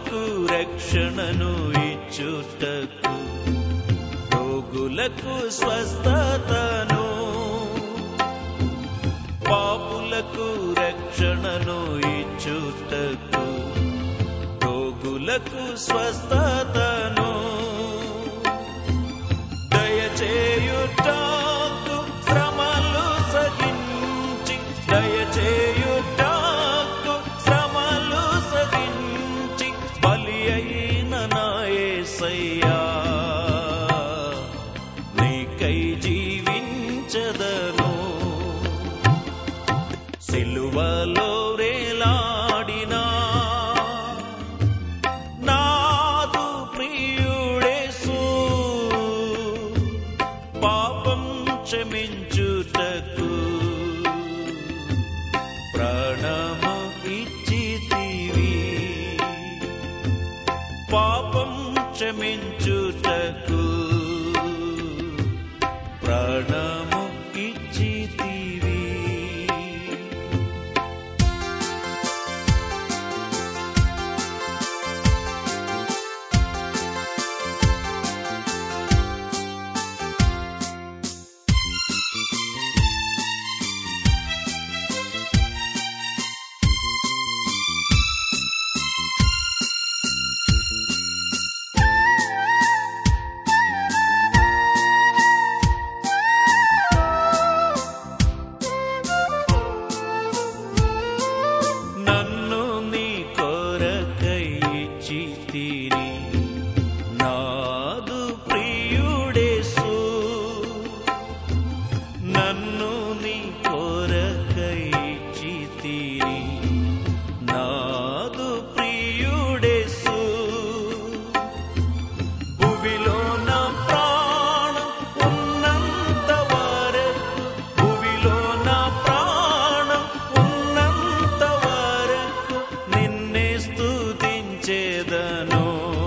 పాపులకు రక్షణను ఇచ్చుటకు రోగులకు స్వస్థతను పాపులకు రక్షణను ఇచ్చుటకు రోగులకు స్వస్థతను దయచేయుటకు శ్రమలు సహించి దయచేయుటకు శ్రమలు సహించి బలి అయిన నాయసయ్యా నీకై జీవించదను సిలువలో రేలాడినా నాదు ప్రియుడేసు పాపం క్షమించుటకు ప్రాణము ఇచ్చితివి పాపం క్షమించుటకు ప్రాణము ఇచ్చితివి నన్ను నీ కొరకై ఇచ్చితిని నాదు ప్రియుడేసు నన్ను నీ కొరకై ఇచ్చితిని నాదు ప్రియుడేసు భువిలో నా ప్రాణం ఉన్నంత వరకు భువిలో నా ప్రాణం ఉన్నంత వరకు నిన్నే స్తుతించేదను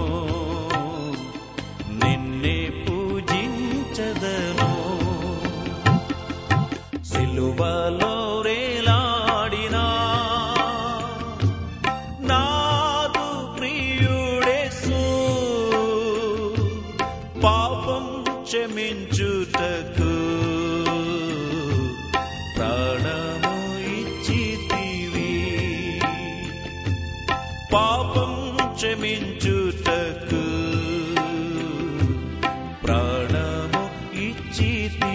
నిన్నే పూజించదను సిలువలో రేలాడినా నాదు ప్రియుడేసు పాపం క్షమించుటకు ప్రాణము ఇచ్చితివి పాపం క్షమించుటకు ప్రాణము ఇచ్చితివి